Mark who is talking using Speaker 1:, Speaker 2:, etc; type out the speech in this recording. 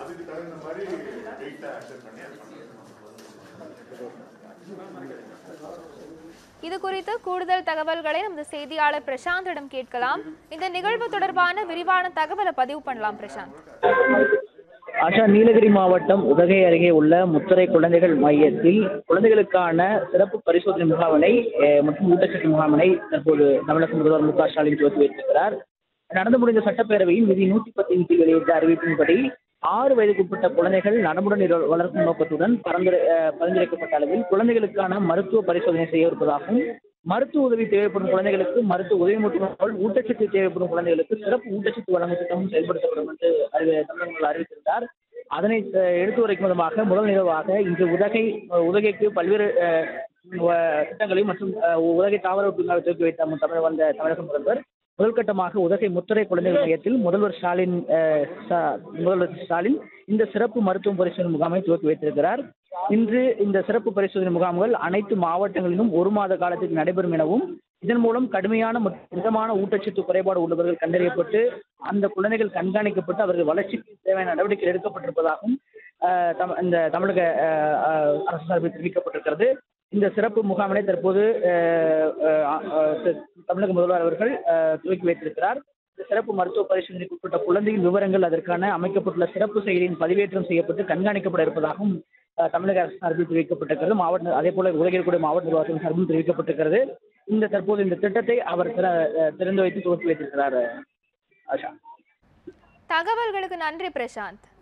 Speaker 1: அதுக்கு தகுந்த மாதிரி வெயிட்டை அக்செப்ட் பண்ணி அது பண்ணுறது
Speaker 2: இது குறித்து கூடுதல் தகவல்களை நமது செய்தியாளர் பிரசாந்திடம் கேட்கலாம் இந்த நிகழ்வு தொடர்பான விரிவான தகவலை பதிவு பண்ணலாம் பிரசாந்த்
Speaker 3: ஆஷா நீலகிரி மாவட்டம் உதகை அருகே உள்ள முத்தரை குழந்தைகள் மையத்தில் குழந்தைகளுக்கான சிறப்பு பரிசோதனை முகாமினை அஹ், மற்றும் ஊட்டச்சத்து முகாமினை தற்போது தமிழக முதல்வர் மு க ஸ்டாலின் துவக்கி வைத்திருக்கிறார் நடந்து முடிந்த சட்டப்பேரவையின் விதி நூற்றி பத்தின் கீழ் வெளியிட்ட அறிவிப்பின்படி ஆறு வயதுக்குட்பட்ட குழந்தைகள் நலமுடன் இரு- வளர்க்கும் நோக்கத்துடன் பரிந்துரை அஹ், பரிந்துரைக்கப்பட்ட அளவில் குழந்தைகளுக்கான மருத்துவ பரிசோதனை செய்ய இருப்பதாகவும் மருத்துவ உதவி தேவைப்படும் குழந்தைகளுக்கு மருத்துவ உதவி மட்டுமல்லாமல் ஊட்டச்சத்து தேவைப்படும் குழந்தைகளுக்கு சிறப்பு ஊட்டச்சத்து வழங்கும் திட்டமும் செயல்படுத்தப்படும் என்று அறிவி தமிழக முதல்வர் அறிவித்திருந்தார் அதனை அஹ், எடுத்து உரைக்கும் விதமாக முதல் நிகழ்வாக இன்று உதகை அஹ், உதகைக்கு பல்வேறு அஹ், வ- திட்டங்களையும் மற்றும் அஹ், உதகை தாவர பூங்காவை துவக்கி வைத்த மு- தமிழக வந்த தமிழக முதல்வர் முதல் கட்டமாக உதகை முத்தரை குழந்தைகள் மையத்தில் முதல்வர் ஸ்டாலின் அஹ், ஸ்டா- முதல்வர் ஸ்டாலின் இந்த சிறப்பு மருத்துவ பரிசோதனை முகாமை துவக்கி வைத்திருக்கிறார் இன்று இந்த சிறப்பு பரிசோதனை முகாம்கள் அனைத்து மாவட்டங்களிலும் ஒரு மாத காலத்துக்கு நடைபெறும் எனவும் இதன் மூலம் கடுமையான மற்றும் மிதமான ஊட்டச்சத்து குறைபாடு உள்ளவர்கள் கண்டறியப்பட்டு அந்த குழந்தைகள் கண்காணிக்கப்பட்டு அவர்கள் வளர்ச்சிக்கு தேவையான நடவடிக்கை எடுக்கப்பட்டிருப்பதாகவும் அஹ், தம- இந்த தமிழக அஹ், அஹ், அரசு சார்பில் தெரிவிக்கப்பட்டிருக்கிறது இந்த சிறப்பு முகாமினை தற்போது அஹ், அஹ், அஹ், தி- தமிழக முதல்வர் அவர்கள் அஹ், துவக்கி வைத்திருக்கிறார் இந்த சிறப்பு மருத்துவ பரிசோதனைக்கு உட்பட்ட குழந்தையின் விவரங்கள் அதற்கான அமைக்கப்பட்டுள்ள சிறப்பு செயலியின் பதிவேற்றம் செய்யப்பட்டு கண்காணிக்கப்பட இருப்பதாகவும் அஹ், தமிழக அரசு சார்பில் தெரிவிக்கப்பட்டிருக்கிறது மாவட்ட அதே போல உதகையில் மாவட்ட நிர்வாகத்தின் சார்பில் தெரிவிக்கப்பட்டிருக்கிறது இந்த தற்போது இந்த திட்டத்தை அவர் திற- அஹ், திறந்து வைத்து துவக்கி வைத்திருக்கிறார் ஆஷா
Speaker 2: தகவல்களுக்கு நன்றி பிரசாந்த்